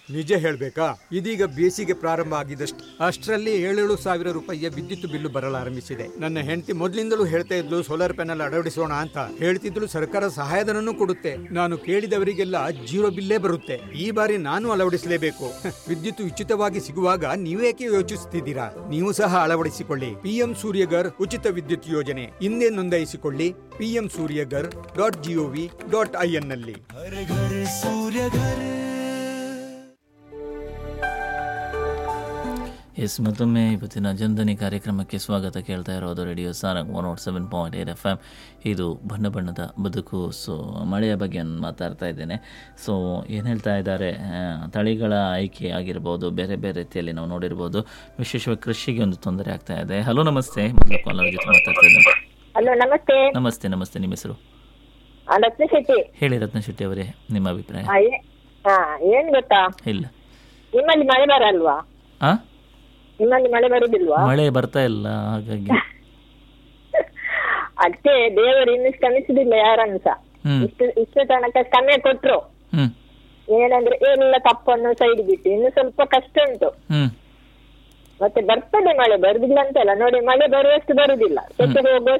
ನಿಜ ಹೇಳ್ಬೇಕಾ ಇದೀಗ ಬೇಸಿಗೆ ಪ್ರಾರಂಭ ಆಗಿದಷ್ಟು ಅಷ್ಟರಲ್ಲಿ ಏಳೇಳು ಸಾವಿರ ರೂಪಾಯಿಯ ವಿದ್ಯುತ್ ಬಿಲ್ಲು ಬರಲಾರಂಭಿಸಿದೆ ನನ್ನ ಹೆಂಡತಿ ಮೊದಲಿಂದಲೂ ಹೇಳ್ತಾ ಇದ್ಲು ಸೋಲಾರ್ ಪ್ಯಾನೆಲ್ ಅಳವಡಿಸೋಣ ಅಂತ ಹೇಳ್ತಿದ್ಲು ಸರ್ಕಾರ ಸಹಾಯಧನನೂ ಕೊಡುತ್ತೆ ನಾನು ಕೇಳಿದವರಿಗೆಲ್ಲ ಜೀರೋ ಬಿಲ್ಲೇ ಬರುತ್ತೆ ಈ ಬಾರಿ ನಾನು ಅಳವಡಿಸಲೇಬೇಕು ವಿದ್ಯುತ್ ಉಚಿತವಾಗಿ ಸಿಗುವಾಗ ನೀವೇಕೆ ಯೋಚಿಸುತ್ತಿದ್ದೀರಾ ನೀವು ಸಹ ಅಳವಡಿಸಿಕೊಳ್ಳಿ ಪಿಎಂ ಸೂರ್ಯಗರ್ ಉಚಿತ ವಿದ್ಯುತ್ ಯೋಜನೆ ಹಿಂದೆ ನೋಂದಾಯಿಸಿಕೊಳ್ಳಿ PM Suryaghar dot GOV dot I N ನಲ್ಲಿ हर घर सूर्य घर ಎಸ್ ಮತ್ತೊಮ್ಮೆ ಇವತ್ತಿನ ಜನಧನಿ ಕಾರ್ಯಕ್ರಮಕ್ಕೆ ಸ್ವಾಗತ ಕೇಳ್ತಾ ಇರೋದು radio Sarang one nought seven point eight F M ಇದು ಬಣ್ಣ ಬಣ್ಣದ ಬದುಕು ಸೊ ಮಳೆಯ ಬಗ್ಗೆ ನಾನು ಮಾತಾಡ್ತಾ ಇದ್ದೇನೆ ಸೊ ಏನು ಹೇಳ್ತಾ ಇದ್ದಾರೆ ಆ, ತಳಿಗಳ ಆಯ್ಕೆ ಆಗಿರ್ಬೋದು ಬೇರೆ ಬೇರೆ ರೀತಿಯಲ್ಲಿ ನಾವು ನೋಡಿರ್ಬೋದು ವಿಶೇಷವಾಗಿ ಕೃಷಿಗೆ ಒಂದು ತೊಂದರೆ ಆಗ್ತಾ ಇದೆ ಹಲೋ ನಮಸ್ತೆ ಮೊದಲ ಕಾಲರ್ ಜೊತೆ ಮಾತಾಡ್ತಾ ಇದ್ದೇನೆ ಹಲೋ ನಮಸ್ತೆ ನಮಸ್ತೆ ನಮಸ್ತೆ ನಿಮ್ಮ ಹೆಸರು ಆ, ರತ್ನ ಶೆಟ್ಟಿ ಹೇಳಿ ರತ್ನ ಶೆಟ್ಟಿ ಅವರೇ ನಿಮ್ಮ ಅಭಿಪ್ರಾಯ ಆ, ಏ- ಹಾ ಏನ್ ಗೊತ್ತಾ ಇಲ್ಲ ನಿಮ್ಮಲ್ಲಿ ಮಳೆ ಬರಲ್ವಾ ಆ ನಿಮ್ಮಲ್ಲಿ ಮಳೆ ಬರುದಿಲ್ವಾ ಮಳೆ ಬರ್ತಾ ಇಲ್ಲ ಹಾಗಾಗಿ ಅಷ್ಟೇ ದೇವರು ಇನ್ನು ಶ್ರಮಿಸುದಿಲ್ಲ ಯಾರನ್ನು ಸಹ ಹ್ಮ್ ಇಷ್ಟು ಇಷ್ಟು ತನಕ ಸಮಯ ಕೊಟ್ರು ಹ್ಮ್ ಏನಂದ್ರೆ ಎಲ್ಲ ತಪ್ಪನ್ನು ಸೈಡ್ ಬಿಟ್ಟು ಇನ್ನು ಸ್ವಲ್ಪ ಕಷ್ಟ ಉಂಟು ಹ್ಮ್ ಮತ್ತೆ ಬರ್ತದೆ ಮಳೆ ಬರುದಿಲ್ಲ ಅಂತಲ್ಲ ನೋಡಿ ಮಳೆ ಬರುವಷ್ಟು ಬರುದಿಲ್ಲ ಸೆಕೆ ಹೋಗುವ